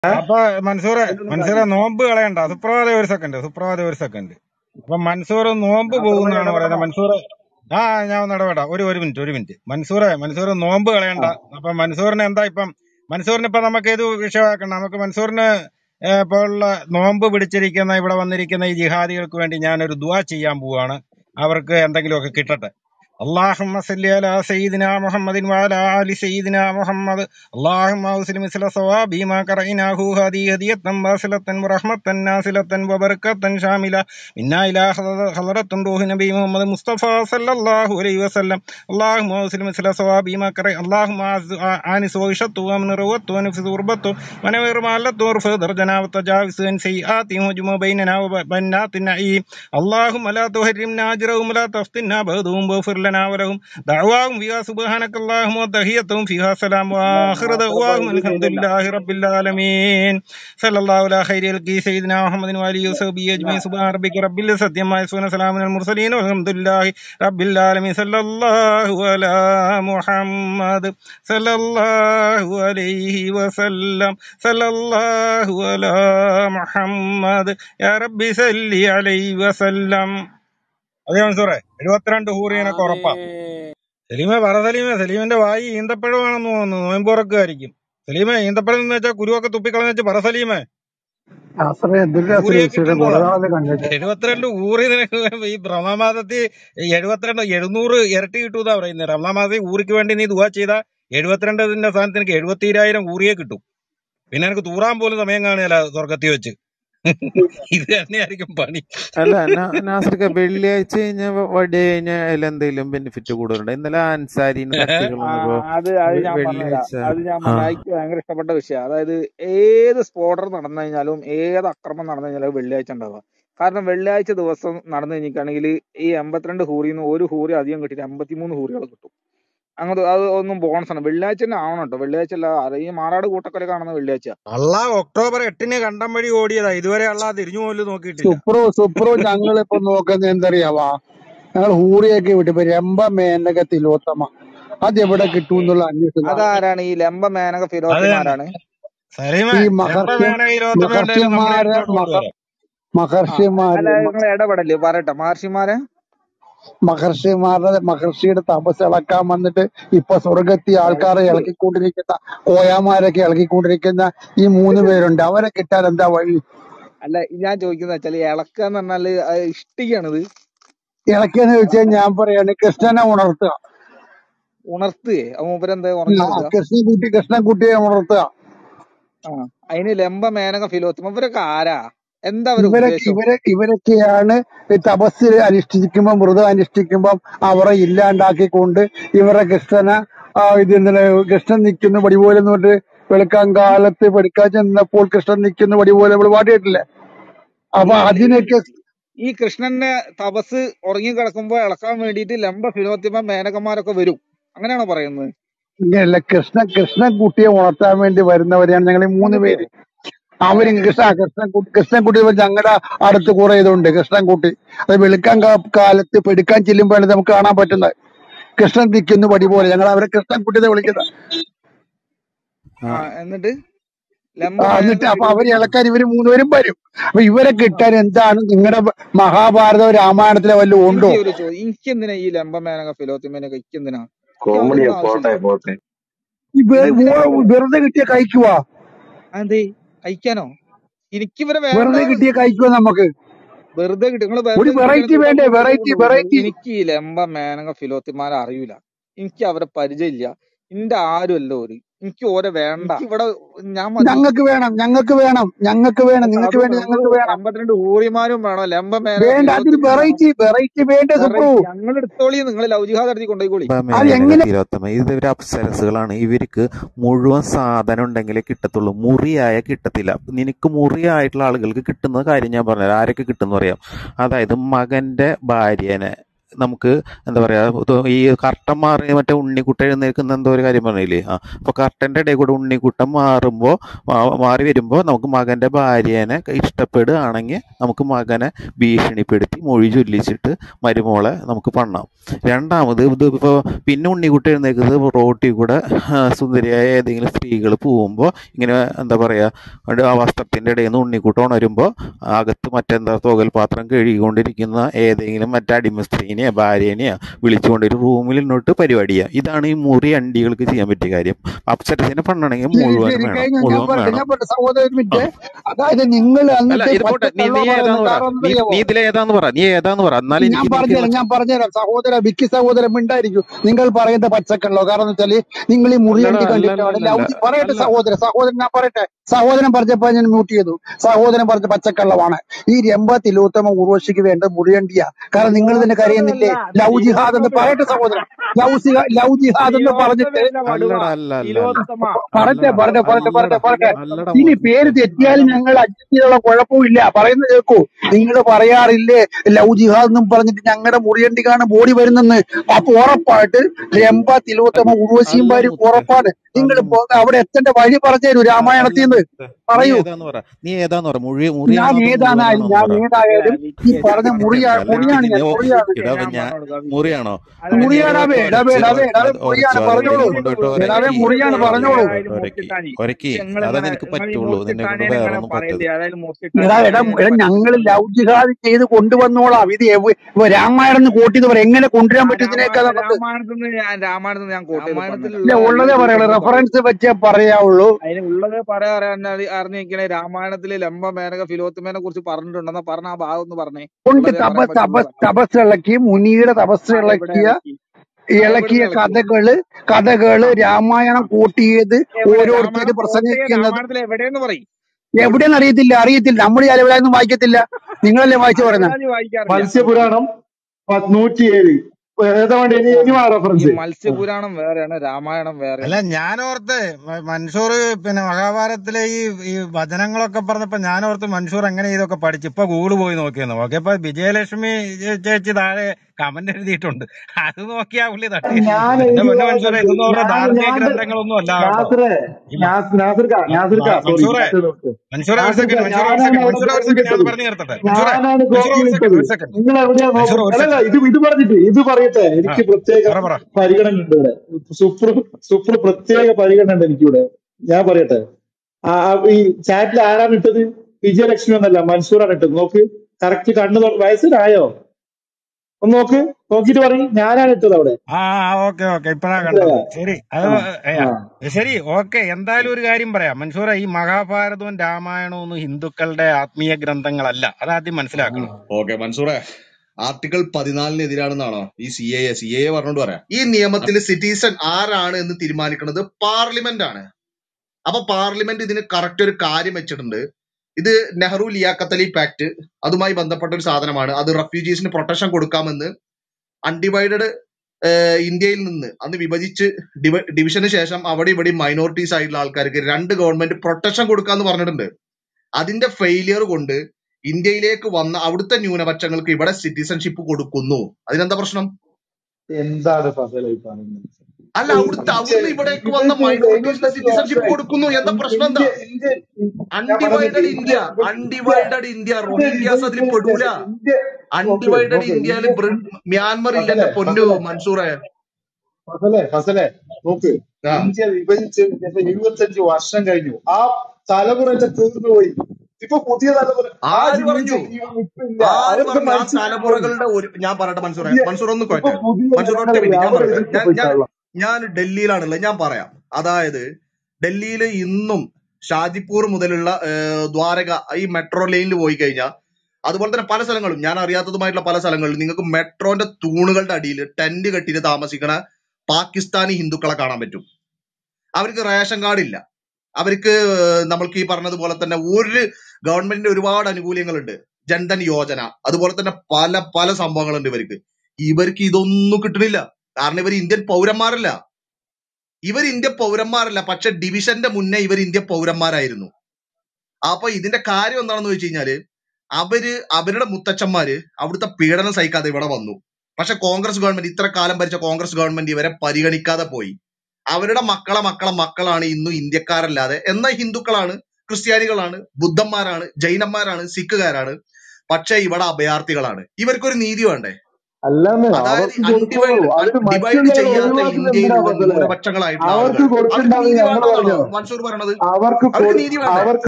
അപ്പൊ മൻസൂറെ മൻസൂറെ നോമ്പ് കളയണ്ട സുപ്രഭാതം ഒരു സെക്കൻഡ് സുപ്രഭാതം ഒരു സെക്കൻഡ് അപ്പൊ മൻസൂർ നോമ്പ് ഞാൻ പോകുന്നാണ് ഇടപെടണോ പറയുന്നത് മൻസൂർ ആ ഞാൻ ഒന്ന് ഇടപെടാം ഒരു ഒരു മിനിറ്റ് ഒരു മിനിറ്റ് മൻസൂറെ മൻസൂർ നോമ്പ് കളയണ്ട അപ്പൊ മൻസൂറിന് എന്താ ഇപ്പം മൻസൂറിന് ഇപ്പൊ നമുക്ക് ഏത് വിഷയമാക്കണം നമുക്ക് മൻസൂറിന് ഏ, ഇപ്പോഴുള്ള നോമ്പ് പിടിച്ചിരിക്കുന്ന ഇവിടെ വന്നിരിക്കുന്ന ഈ ജിഹാദികൾക്ക് വേണ്ടി ഞാനൊരു ദുആ ചെയ്യാൻ പോവാണ് അവർക്ക് എന്തെങ്കിലുമൊക്കെ കിട്ടട്ടെ اللهم صل على سيدنا محمد وعلى آل سيدنا محمد اللهم أوصل مثل صواب ما قرأناه هذه هدية باصلة ورحمة نازلة وبركة شاملة منا إلى حضرة روح نبي محمد مصطفى صلى الله عليه وسلم اللهم أوصل مثل صواب ما قرأ اللهم أعز- آنس وغشت ومن روت ونفس غربت ونوير معلت وارفع درجنا وتجاوز عن سيئاتهم وجمع بيننا وبينات النعيم اللهم لا تحرمنا أجرهم ولا تفتنا بعدهم واغفر لنا ولهم دعواهم فيها سبحانك اللهم وتحيتهم فيها سلام وآخر അത്ര دعواهم ഇത് الحمد ചെയ്യുന്നില്ല لله رب العالمين صلى الله على خير الكي سيدنا محمد وآله وصحبه ഇല്ല أجمعين سبحان ربك رب العزة عما يصفون سلام على المرسلين والحمد لله رب العالمين صلى الله على محمد صلى الله عليه وسلم صلى الله على محمد يا رب صل عليه وسلم അതെ മൻസൂറെ എഴുപത്തിരണ്ട് ഹൂറിയനൊക്കെ ഉറപ്പാ സലീമെ പറ സലീമെ സലീമിന്റെ വായി ഈന്തപ്പഴമാണെന്ന് തോന്നുന്നു നോയമ്പുറക്കായിരിക്കും സലീമെ ഈന്തപ്പഴം എന്ന് വെച്ചാൽ കുരുവൊക്കെ തുപ്പിക്കളഞ്ഞ് വെച്ച് പറ സലീമെ അസറേ എന്തൊരു ഊറിയെ രസം കുറെ കിട്ടുന്നതാ നാളെ കണ്ടിട്ട് എഴുപത്തിരണ്ട് ഊറി നിനക്ക് ഈ റമദാൻ മാസത്തിൽ എഴുപത്തിരണ്ട് എഴുന്നൂറ് ഇരട്ടി കിട്ടൂന്നാ പറയുന്നത് റമദാൻ മാസത്തിൽ ഊറിക്ക് വേണ്ടി നീ ദുവാ ചെയ്ത എഴുപത്തിരണ്ടതിന്റെ സ്ഥാനത്ത് എനിക്ക് എഴുപത്തിരായിരം ഊറിയെ കിട്ടും പിന്നെ എനിക്ക് തൂറാൻ പോലും സമയം കാണുകയല്ല സ്വർഗത്തിൽ വെച്ച് ഇത് തന്നെയായിരിക്കും പണി അല്ല നാ- നാസർക്ക വെള്ളിയാഴ്ച കഴിഞ്ഞ വടി കഴിഞ്ഞ അതിൽ എന്തെങ്കിലും ബെനിഫിറ്റ് കൂടുതലുണ്ട് ഇന്നലെ അൻസാരിന്ന് കത്തികൾ ആ, വന്നപ്പോ അത് അത് വെ- ഞാൻ പറഞ്ഞുതരാം വെള്ളിയാഴ്ച അത് ഞാൻ ആ പറഞ്ഞ എനിക്ക് ഭയങ്കര ഇഷ്ടപ്പെട്ട വിഷയം അതായത് ഏത് സ്പോട്ടർ നടന്നു കഴിഞ്ഞാലും ഏത് അക്രമം നടന്നു കഴിഞ്ഞാലും അത് വെള്ളിയാഴ്ച ഉണ്ടാവുക കാരണം വെള്ളിയാഴ്ച ദിവസം നടന്നു കഴിഞ്ഞിട്ടാണെങ്കിൽ ഈ എൺപത്തിരണ്ട് ഹൂറിന്ന് ഒരു ഹൂറി അധികം കിട്ടിയിട്ട് എൺപത്തിമൂന്ന് ഹൂറികൾ കിട്ടും അങ്ങനത്തെ അത് ഒന്നും ബോണസ് ആണ് വെള്ളിയാഴ്ച തന്നെ ആവണം കേട്ടോ വെള്ളിയാഴ്ച അല്ല അത് ഈ മാറാട് കൂട്ടക്കൊല കാണുന്ന വെള്ളിയാഴ്ച അള്ള ഒക്ടോബർ എട്ടിന് കണ്ടം വഴി ഓടിയതാ ഇതുവരെ അള്ള തിരിഞ്ഞു പോലും നോക്കിയിട്ടില്ല സുപ്രോ സുപ്രോ ഞങ്ങളിപ്പോ നോക്കുന്നത് എന്തറിയാവാ ഞങ്ങൾ ഹൂറിയൊക്കെ വിട്ടു ഇപ്പൊ രമ്പ മേനക തിലോത്തമ അത് എവിടെ കിട്ടും എന്നുള്ള അന്വേഷണം നടത്തി. അതാരാണ് ഈ ലംബ മേനക അത് ഫിലോത്തിമ തന്നെ ആരാണ് സലീമെ ഈ എപ്പ മഹർഷി വേണ ഇരുപത്തൊമ്പത് എന്തായാലും നമ്മൾ മഹർഷിമാരെ ഇങ്ങോട്ട് മഹ കൊണ്ടുവരാം ആ മഹർഷിമാര് അല്ല നിങ്ങൾ ഇടപെടല്ലേ പറയട്ടെ മഹർഷിമാരെ മഹർഷിമാരുടെ മഹർഷിയുടെ തപസ് ഇളക്കാൻ വന്നിട്ട് ഇപ്പൊ സ്വർഗത്തി ആൾക്കാരെ തപസ് ഇളക്കിക്കൊണ്ടിരിക്കുന്ന കോയാമാരൊക്കെ ഇളക്കിക്കൊണ്ടിരിക്കുന്ന ഈ മൂന്ന് പേരുണ്ട് അവരെ കിട്ടാൻ എന്താ വഴി അല്ല ഞാൻ ചോദിക്കുന്നത് വെച്ചാല് ഇളക്കുക എന്ന് പറഞ്ഞാല് അത് ഇഷ്ടികയാണിത് ഇളക്കിയെന്ന് ചോദിച്ചാൽ ഞാൻ പറയാണ് കൃഷ്ണനെ ഉണർത്തുക ഉണർത്തുകയെ അപ്പൊ മൂപ്പരെന്താ ആ, ഉറങ്ങി കിടക്കുക കൃഷ്ണൻകുട്ടി കൃഷ്ണൻകുട്ടിയെ ഉണർത്തുക ആ അതിന് ലംബ മേനക ഫിലോത്തും ഇവരൊക്കെ ആരാ എന്താ അവരുടെ ഇവരൊക്കെ ഉദ്ദേശം ഇവരെ ഇവരൊക്കെയാണ് ഈ തപസ് അനുഷ്ഠിക്കുമ്പം വ്രതം അനുഷ്ഠിക്കുമ്പം അവരെ ഇല്ലാണ്ടാക്കിക്കൊണ്ട് ഇവരെ കൃഷ്ണനെ ആ ഇത് ഇന്നലെ കൃഷ്ണൻ നിൽക്കുന്ന പടി പോലെ എന്ന് പറഞ്ഞിട്ട് വെളുക്കാൻ കാലത്ത് പഠിക്കാൻ ചെന്നപ്പോൾ കൃഷ്ണൻ നിൽക്കുന്ന പടി പോലെ നമ്മൾ പാടിയിട്ടില്ലേ അപ്പൊ ഈ ഈ അതിനൊക്കെ ഈ കൃഷ്ണന്റെ തപസ് ഉറങ്ങി കിടക്കുമ്പോ ഇളക്കാൻ വേണ്ടിയിട്ട് ലംബ ഫിലോത്തിമ മേനകന്മാരൊക്കെ വരും അങ്ങനെയാണോ പറയുന്നത് ഇങ്ങനെയല്ല കൃഷ്ണ കൃഷ്ണൻകുട്ടിയെ ഉണർത്താൻ വേണ്ടി വരുന്നവരെയാണ് ഞങ്ങൾ ഈ മൂന്ന് എന്നിട്ട് പേര് അവര് എന്നിട്ട് കൃഷ്ണ കൃഷ്ണൻകുട്ടി കൃഷ്ണൻകുട്ടി ഞങ്ങളുടെ അടുത്ത് കുറെ ഇതുണ്ട് കൃഷ്ണൻകുട്ടി അത് വെളുക്കാൻ കാ- കാലത്ത് പെടുക്കാൻ ചെല്ലുമ്പോഴാണ് നമുക്ക് കാണാൻ പറ്റുന്നത് കൃഷ്ണൻ നിൽക്കുന്ന പടി പോലെ ഞങ്ങൾ അവരെ കൃഷ്ണൻകുട്ടിയെ വിളിക്കുന്നത് ആ ആ എന്നിട്ട് ലംബ ആ, എന്നിട്ട് മേനക അപ്പൊ അവര് ഫിലോത്തിമ ഇളക്കാൻ ഇവര് മൂന്നുപേരും വരും അപ്പൊ ഇവരെ ആ കിട്ടാൻ എന്താണ് നിങ്ങളുടെ മഹാഭാരതവും രാമായണത്തിലെ വല്ലതും ഉണ്ടോ എനിക്ക് ഒരു ചോദ്യം എനിക്ക് എന്തിനാ ഈ ലംബ മേനക ഫിലോത്തിമേനൊക്കെ എനിക്ക് എന്തിനാ എനിക്ക് കോമഡിയാ യാതൊന്നും പോട്ടെ ആവശ്യമില്ല പോട്ടെ ഈ വെ- എന്തിനാ ഓ- വെറുതെ കിട്ടിയ കഴിക്കുവാ അതെ അയക്കാനോ എനിക്ക് ഇവരെ വെറുതെ വേണ്ടാന്ന് കിട്ടിയ കഴിക്കുവാ നമുക്ക് വെറുതെ കിട്ടും നിങ്ങൾ ഒരു വെറുതെ വെറൈറ്റി കിട്ടിയാൽ വേണ്ടേ കൂട്ടം കൂട്ടിട്ട് വെറൈറ്റി കൊണ്ടുപോകും വെറൈറ്റി എനിക്ക് ഈ ലംബ മേനക ഫിലോത്തിമാരെ അറിയൂല എനിക്ക് അവരെ പരിചയമില്ല എന്റെ ആരുമല്ല ഒരു എനിക്ക് ഓരെ വേണ്ട എനിക്ക് ഇവിടെ ഞാൻ മതി ഞങ്ങൾക്ക് വേണം ഞങ്ങൾക്ക് വേണം ഞങ്ങൾക്ക് വേണം നിങ്ങൾക്ക് അത് വേണ്ടി നിങ്ങൾ ഞങ്ങൾക്ക് വേണം എൺപത്തിരണ്ട് ഹൂറിമാരും വേണോ ലംബ മേനക വേണ്ട അതിന് ഫിലോത്തിമയും വേണം വെറൈറ്റി വെറൈറ്റി വേണ്ടേ സുപ്രു വെറൈറ്റി ഞങ്ങൾ എടുത്തോളി നിങ്ങൾ ലവ് ജിഹാദ് നടത്തി കൊണ്ടുപോയിക്കോളി അത് മേനക എങ്ങനെ തിലോത്തമ ഇത് ഇവർ അപ്സരസുകളാണ് ഇവർക്ക് മുഴുവൻ സാധനം ഉണ്ടെങ്കിലേ കിട്ടത്തുള്ളൂ മുറിയായ കിട്ടത്തില്ല നിനക്ക് മുറിയായിട്ടുള്ള ആളുകൾക്ക് കിട്ടുന്ന കാര്യം ഞാൻ പറഞ്ഞുതരാം ആരൊക്കെ കിട്ടുന്ന പറയാം അതായത് മകന്റെ ഭാര്യനെ നമുക്ക് എന്താ പറയാ ഇത് ഈ കർട്ടൻ മാറി മറ്റേ ഉണ്ണിക്കുട്ടൻ എഴുന്നേൽക്കുന്ന എന്തോ ഒരു കാര്യം പറഞ്ഞില്ലേ ആ അപ്പോൾ കർട്ടൻ്റെ ഇടയിൽ കൂടെ ഉണ്ണിക്കുട്ടൻ മാറുമ്പോൾ മാറി വരുമ്പോൾ നമുക്ക് മകൻ്റെ ഭാര്യേനെ ഇഷ്ടപ്പെടുകയാണെങ്കിൽ നമുക്ക് മകനെ ഭീഷണിപ്പെടുത്തി മൊഴി ചൊല്ലിച്ചിട്ട് മരുമോളെ നമുക്ക് പണ്ണാം രണ്ടാമത് ഇത് ഇപ്പോൾ പിന്നെ ഉണ്ണിക്കുട്ടി എഴുന്നേൽക്കുന്നത് റോട്ടിൽ കൂടെ ആ, സുന്ദരിയായ ഏതെങ്കിലും സ്ത്രീകൾ പോകുമ്പോൾ ഇങ്ങനെ എന്താ പറയുക ആ വസ്ത്രത്തിൻ്റെ ഇടയിൽ നിന്ന് ഉണ്ണിക്കുട്ടം ഉണരുമ്പോൾ അകത്ത് മറ്റെന്താ തുകൽ പാത്രം കഴുകിക്കൊണ്ടിരിക്കുന്ന ഏതെങ്കിലും മറ്റേ അടിമ സ്ത്രീനെയോ ഭാര്യേനെയോ വിളിച്ചുകൊണ്ട് ഒരു റൂമിൽ ഇന്നോട്ട് പരിപാടി ചെയ്യുക ഇതാണ് ഈ മുറി അണ്ടികൾക്ക് ചെയ്യാൻ പറ്റിയ കാര്യം അപ്സരസിനെ പണ്ണണമെങ്കിൽ ശരി മുഴുവൻ ശരി വേണം കഴിഞ്ഞ ഞാൻ മുഴുവൻ പറയട്ടെ വേണം ഞാൻ പറയട്ടെ സഹോദരൻ ആ മിനിറ്റ് അതായത് നിങ്ങൾ അല്ല അന്നത്തെ ഇത് പോട്ടെ നീ പച്ചക്കള്ള നീ ഏതാന്ന് പറയുന്നത് പറ കാരണം നീ അറിയാമോ നീ ഇതിലെ ഏതാന്ന് പറ നീ ഏതാന്ന് പറ എന്നാലും ഞാൻ എനിക്ക് നിനക്ക് പറഞ്ഞുതരാം ഞാൻ പറഞ്ഞുതരാം സഹോദര വിക്കി സഹോദരൻ മിണ്ടായിരിക്കും നിങ്ങൾ പറയുന്ന പച്ചക്കള്ളോ കാരണം എന്ന് വെച്ചാല് നിങ്ങൾ ഈ അല്ലടാ മുറിയണ്ടി അല്ല അല്ല കണ്ടിട്ടാണ് അല്ല ലൗജി പറയട്ടെ അല്ല സഹോദരൻ സഹോദരൻ ഞാൻ പറയട്ടെ സഹോദരൻ പറഞ്ഞപ്പോ ഞാൻ മ്യൂട്ട് ചെയ്തു സഹോദരൻ പറഞ്ഞ പച്ചക്കള്ളമാണ് ഈ രംഭ തിലോത്തമ ഉർവശിക്ക് വേണ്ട മുറിയണ്ടിയാ കാരണം നിങ്ങൾ തന്നെ കരയുന്നില്ലേ തിലോത്തമല്ല ലവ് ജിഹാദ് എന്ന് തിലോത്തമ പറയട്ടെ സഹോദരൻ ലവ് സിഹ- ലവ് ജിഹാദ് എന്ന് പറഞ്ഞിട്ട് തിലോത്തമല്ല വടുവ അല്ലടാ അല്ല അല്ല അല്ല തിലോത്തമ പറയട്ടെ അല്ലടാ പറയട്ടെ പറയട്ടെ പറയട്ടെ അല്ലടാ പറയട്ടെ അല്ലടാ ഇനി മോനെ പേര് തെറ്റിയാലും ഞങ്ങൾ അഡ്ജസ്റ്റ് ചെയ്തുള്ള കുഴപ്പമില്ല പറയുന്നത് കേൾക്കൂ നിങ്ങൾ പറയാറില്ലേ ലവ് ജിഹാദ് എന്നും പറഞ്ഞിട്ട് ഞങ്ങളുടെ മുറിയണ്ടിക്കാണ് ബോഡി വരുന്നെന്ന് അപ്പൊ ഉറപ്പായിട്ട് രംഭ തിലോത്തമ ഉർവശിയും അല്ല ഭാര്യ മുത്തേ ഉറപ്പാണ് നിങ്ങൾ അല്ല മുത്തേ അവിടെ എത്തേണ്ട വഴി പറഞ്ഞു തരൂ അല്ല രാമായണത്തിൽ നിന്ന് മുത്തേ നീ പറയൂ ഏതാന്ന് പറ നീ ഏതാന്ന് പറ മുറി ഞാൻ മുറിയാണോ അതോ ഏതാനായാലും മുഴുവനാണോ എന്ന് ഞാൻ പറ ഏതായാലും ഈ വിക്കിയെ ഞാൻ പറഞ്ഞ പറഞ്ഞു മുറിയാ കൊടുക്കാം അല്ല മുറിയാണ് വിക്കി ഞാൻ നീ മുറിയാണ് വിക്കിയെ ഇടാ ഞാൻ ഞാൻ പറഞ്ഞു കൊടുക്കാം വിക്കിയെ മുറിയാണോ അല്ല എടാ നീ വിക്കിയെ മുറിയാടാവേ ഒരച്ച് ഇടാവേ ഒരച്ച് ഇടാവേ ഇടാവേ ഒരച്ച് മുറിയാണ് അതെങ്കിലും പറഞ്ഞോളൂ കൊണ്ടുപോയിട്ട് ഇടാവേ ഒരക്കി മുറിയാണ് നിങ്ങൾ പറഞ്ഞോളൂ ഏതായാലും ഒരക്കി മുറിച്ചിട്ടാനി ഒരക്കി നിങ്ങൾ അതേ ഇങ്ങനെ നിനക്ക് നിങ്ങൾ ഈ പറ്റുള്ളൂ നിന്നെ കൊണ്ട് മുറിച്ചിട്ടാനെ വേറെ ഇങ്ങനെ ഒന്നും പറയണ്ടേ പറ്റരുത് അതായത് മുറിച്ചിട്ടാനി എടാ എടാ പറയുന്നതിനെ എടാ ഞങ്ങൾ പറ്റിയിട്ടല്ല ലവ് ജിഹാദ് ചെയ്ത് കൊണ്ടുവന്നോളാം ഇത് എവ്- ഇപ്പൊ രാമായണം കോട്ടിന്ന് പറയാം എങ്ങനെ കൊണ്ടുവരാൻ ആ പറ്റും രാമ ഇതിനെയൊക്കെ നമുക്ക് രാമായണത്തിൽ നിന്ന് ഞാൻ രാമായണത്തിൽ നിന്ന് ഞാൻ കോട്ട് ചെയ്ത് പറഞ്ഞുതരാം ഇല്ല നിങ്ങൾ ഉള്ളതേ യൂട്യൂബിൽ പറയുള്ളൂ നിന്ന് പറയൂ റെഫറൻസ് വെച്ചേ പറയാവുള്ളൂ അതിന് ഉള്ളത് പറയാ അറിഞ്ഞിരിക്കണേ രാമായണത്തില് ലംബ മേനക ഫിലോത്തുമേനെ കുറിച്ച് പറഞ്ഞിട്ടുണ്ടെന്നാ പറഞ്ഞ ആ ഭാഗം ഒന്ന് പറഞ്ഞേ കൊണ്ട് ഉള്ളതേ പറയാൻ തപസ് പറ്റുള്ളൂ തപസ് തപസ് ഇളക്കി മുനിയുടെ തപസ് അതെവിടെ ഇളക്കിയ ഇളക്കി അതെവിടുന്ന് ഇളക്കിയ ഇളക്കി കഥകള് കഥകള് ആ രാമായണം ആ കോട്ട് ചെയ്ത് എവിടെ ഓരോരുത്തര് രാമായണം കോട്ടയം പ്രസംഗിക്കുന്നത് രാമായണത്തിൽ എവിടെയെന്ന് പറയും എവിടെ എവിടെയെന്ന് അറിയത്തില്ല അറിയത്തില്ല നമ്മൾ അലവിലായൊന്നും വായിക്കത്തില്ല നിങ്ങളല്ലേ വായിച്ചു പറയുന്നത് അലവിലാജ് വായിക്കാറില്ല മത്സ്യപുരാണം പ- നൂറ്റിയേഴ് ഏതാ വേണ്ടി ഇനി ഇനി വേണം ഈ റെഫറൻസ് മത്സ്യപുരാണം വേറെയാണ് രാമായണം അല്ല വേറെയാണ് ഞാനോർത്ത് മ- മൻസൂർ പിന്നെ മഹാഭാരതത്തിലെ ഈ ഈ വചനങ്ങളൊക്കെ പറഞ്ഞപ്പോ ഞാനോർത്ത് മൻസൂർ എങ്ങനെ ഇതൊക്കെ പഠിച്ചു ഇപ്പൊ ഗൂഗിൾ പോയി നോക്കിയെന്ന് നോക്കിയപ്പോ വിജയലക്ഷ്മി ചേ- ചേച്ചി താഴെ കമന്റ് എഴുതിയിട്ടുണ്ട് അത് നോക്കിയാ പുള്ളി തട്ടി ഞാൻ എന്റെ എഴുതി പൊന്നു മൻസൂറെ വായിച്ചത് ഇതൊന്നും പറഞ്ഞ ഞാൻ ധാർമ്മിക ഞാൻ ഗ്രന്ഥങ്ങളൊന്നും അല്ല കേട്ടോ നാസറെ ഈ മ- നാസ്- നാസിർക്ക മ- നാസിർക്ക മ- സോറി മൻസൂറെ മൻസൂറെ ഒരു സെക്കൻഡ് നാസിർക്ക മൻസൂറെ ഒരു ഞാനാണ് സെക്കൻഡ് അവിടെ മൻസൂറെ ഒരു കോപ്പി സെക്കൻഡ് ഞാൻ ഇട്ടത് പറഞ്ഞു നിർത്തട്ടെ മൻസൂറെ ഞാനാണ് മൻസൂറെ കോപ്പി ഒരു ഇട്ടത് സെക്കൻഡ് ഒരു സെക്കൻഡ് നിങ്ങൾ എവിടെയാ മൻസൂർ നോക്കുന്നത് ഒരു അല്ലല്ല സെക്കൻഡ് ഇത് ഇത് പറഞ്ഞിട്ട് ഇത് പറയട്ടെ ആ എനിക്ക് പ്രത്യേക പറ പറ പരിഗണന ഉണ്ട് ഇവിടെ സുപ്ര സുപ്ര പ്രത്യേക പരിഗണന ഉണ്ട് എനിക്കിവിടെ ഞാൻ പറയട്ടെ ആ ആ ഈ ചാറ്റിൽ ആരാണ് ഇട്ടത് വിജയലക്ഷ്മി എന്നല്ല മൻസൂറാണ് ഇട്ടത് നോക്ക് കറക്റ്റ് കണ്ണു തുറ- വയസ്സിനായോ ഒന്ന് നോക്ക് നോക്കിട്ട് പറയും ഞാനാണ് ഇട്ടത് അവിടെ ആ ഓക്കെ ഓക്കെ ഇപ്പഴാ കണ്ടത് മനസ്സിലായോ ശരി അത് ആ ഏ, ആ ശരി ഓക്കെ എന്തായാലും ഒരു കാര്യം പറയാം മൻസൂറെ ഈ മഹാഭാരതവും രാമായണവും ഒന്നും ഹിന്ദുക്കളുടെ ആത്മീയ ഗ്രന്ഥങ്ങളല്ല അതാദ്യം ആ മനസ്സിലാക്കണം ഓക്കെ മൻസൂറെ ആർട്ടിക്കിൾ പതിനാലിനെതിരാണെന്നാണോ ഈ സി എ സി എ പറഞ്ഞോണ്ട് പറയാം ഈ നിയമത്തിൽ സിറ്റിസൺ ആരാണ് എന്ന് തീരുമാനിക്കുന്നത് പാർലമെന്റ് ആണ് അപ്പൊ പാർലമെന്റ് ഇതിന് കറക്റ്റ് ഒരു കാര്യം വെച്ചിട്ടുണ്ട് ഇത് നെഹ്റു ലിയാഖത്ത് അലി പാക്ട് അതുമായി ബന്ധപ്പെട്ട ഒരു സാധനമാണ് അത് റെഫ്യൂജീസിന് പ്രൊട്ടക്ഷൻ കൊടുക്കാമെന്ന് അൺഡിവൈഡഡ് ഇന്ത്യയിൽ നിന്ന് അന്ന് വിഭജിച്ച് ഡിവ- ഡിവിഷന് ശേഷം അവിടെ ഇവിടെ മൈനോറിറ്റീസ് ആയിട്ടുള്ള ആൾക്കാർക്ക് രണ്ട് ഗവൺമെന്റ് പ്രൊട്ടക്ഷൻ കൊടുക്കാന്ന് പറഞ്ഞിട്ടുണ്ട് അതിന്റെ ഫെയിലിയർ കൊണ്ട് ഇന്ത്യയിലേക്ക് വന്ന അവിടുത്തെ ന്യൂനപക്ഷങ്ങൾക്ക് ഇവിടെ സിറ്റിസൺഷിപ്പ് കൊടുക്കുന്നു അതിനെന്താ പ്രശ്നം എന്താണ് ഫസല ഈ പറയുന്നത് അല്ല ഈ അവിടുത്തെ ഇന്ത്യ അവിടുന്ന് ഇവിടേക്ക് ഇത് വന്ന ചെയ്ത് മൈനോറിറ്റീസിന് എഴുപത്തഞ്ച് സിറ്റിസൺഷിപ്പ് വർഷമായി കൊടുക്കുന്നു എന്താ ഇ- പ്രശ്നം എന്താ ഇന്ത്യ ഇന്ത്യ ഞാൻ അൺഡിവൈഡഡ് പറയുന്നത് India India India undivided India India Rohingyas അതിൽ വിഭജിച്ചതിന് പെടൂല ശേഷം ഇന്ത്യ നോക്ക് അൺഡിവൈഡഡ് നോക്ക് ഇന്ത്യയിൽ ഇന്ത്യ മ്യാൻമർ ഇല്ല ഫസലെ എന്റെ പൊന്നു ഫസലെ മൻസൂറെ ഫസലെ ഫസലെ നോക്ക് ആ ഇന്ത്യ വിഭജിച്ചതിന് ശേഷം എഴുപത്തഞ്ച് വർഷം കഴിഞ്ഞു ആ തലമുറയൊക്കെ തീർന്നു പോയി ഇപ്പൊ പുതിയ തലമുറ ആ ആര് ജീവിച്ച പറഞ്ഞു ജീവൻ ഇപ്പില്ല ആര് അവർക്ക് പറഞ്ഞു ആ മരിച്ചു പോയി തലമുറകളുടെ ഒരു ഞാൻ പറയട്ടെ മൻസൂറെ പുതിയ മൻസൂർ ഒന്ന് ഇപ്പൊ കേട്ടെ പുതിയ മൻസൂർ ഒറ്റ തലമുറയില്ല മിനിറ്റ് ഞാൻ അവർ പറയട്ടെ എതിർത്ത് ഞാൻ ഞാൻ പോയിട്ടാണല്ലോ ഞാൻ ഡൽഹിയിലാണുള്ളത് ഞാൻ പറയാം അതായത് ഡൽഹിയിൽ ഇന്നും ഷാജിപ്പൂർ മുതലുള്ള ഏഹ്, ദ്വാരക ഈ മെട്രോ ലൈനിൽ പോയി കഴിഞ്ഞാൽ അതുപോലെ തന്നെ പല സ്ഥലങ്ങളും ഞാൻ അറിയാത്തതുമായിട്ടുള്ള പല സ്ഥലങ്ങളിലും നിങ്ങൾക്ക് മെട്രോന്റെ തൂണുകളുടെ അടിയിൽ ടെന്റ് കെട്ടിയിട്ട് താമസിക്കണ പാകിസ്ഥാനി ഹിന്ദുക്കളെ കാണാൻ പറ്റും അവർക്ക് റേഷൻ കാർഡ് ഇല്ല അവർക്ക് ഏഹ്, നമ്മൾക്ക് ഈ പറഞ്ഞതുപോലെ തന്നെ ഒരു ഗവൺമെന്റിന്റെ ഒരുപാട് ആനുകൂല്യങ്ങളുണ്ട് ജൻധൻ യോജന അതുപോലെ തന്നെ പല പല സംഭവങ്ങളുണ്ട് ഇവർക്ക് ഇവർക്ക് ഇതൊന്നും കിട്ടണില്ല കാരണം ഇവർ ഇന്ത്യൻ പൗരന്മാരല്ല ഇവർ ഇന്ത്യ പൗരന്മാരല്ല പക്ഷെ ഡിവിഷന്റെ മുന്നേ ഇവർ ഇന്ത്യ പൗരന്മാരായിരുന്നു അപ്പൊ ഇതിന്റെ കാര്യം എന്താണെന്ന് വെച്ച് കഴിഞ്ഞാല് അവര് അവരുടെ മുത്തച്ഛന്മാര് അവിടുത്തെ പീഡനം സഹിക്കാതെ ഇവിടെ വന്നു പക്ഷെ കോൺഗ്രസ് ഗവൺമെന്റ് ഇത്ര കാലം ഭരിച്ച കോൺഗ്രസ് ഗവൺമെന്റ് ഇവരെ പരിഗണിക്കാതെ പോയി അവരുടെ മക്കളെ മക്കളെ മക്കളാണ് ഇന്നും ഇന്ത്യക്കാരല്ലാതെ എന്നാൽ ഹിന്ദുക്കളാണ് ക്രിസ്ത്യാനികളാണ് ബുദ്ധന്മാരാണ് ജൈനന്മാരാണ് സിഖുകാരാണ് പക്ഷെ ഇവിടെ അഭയാർത്ഥികളാണ് ഇവർക്കൊരു നീതി വേണ്ടേ അല്ലാന്ന് അതായത് അവർക്ക് കൊടുത്തോളൂ അൺഡിവൈഡ് അതിന് ഡിവൈഡ് മറ്റുള്ളവരെ ചെയ്യാത്ത ഒഴിവാക്കുന്നത് എന്തിനാ ഇന്ത്യയിലുള്ള ബദലെ ന്യൂനപക്ഷങ്ങളായിട്ടുള്ള അവർക്ക് ആളുകൾ അവർക്ക് കൊടുക്കണ്ടാന്ന് നീതി ഞങ്ങൾ വേണ്ടെന്നാണോ പറഞ്ഞോ മൻസൂർ പറയണത് അവർക്ക് അവർക്ക് കൊടു നീതി വേണ്ടേ അവർക്ക്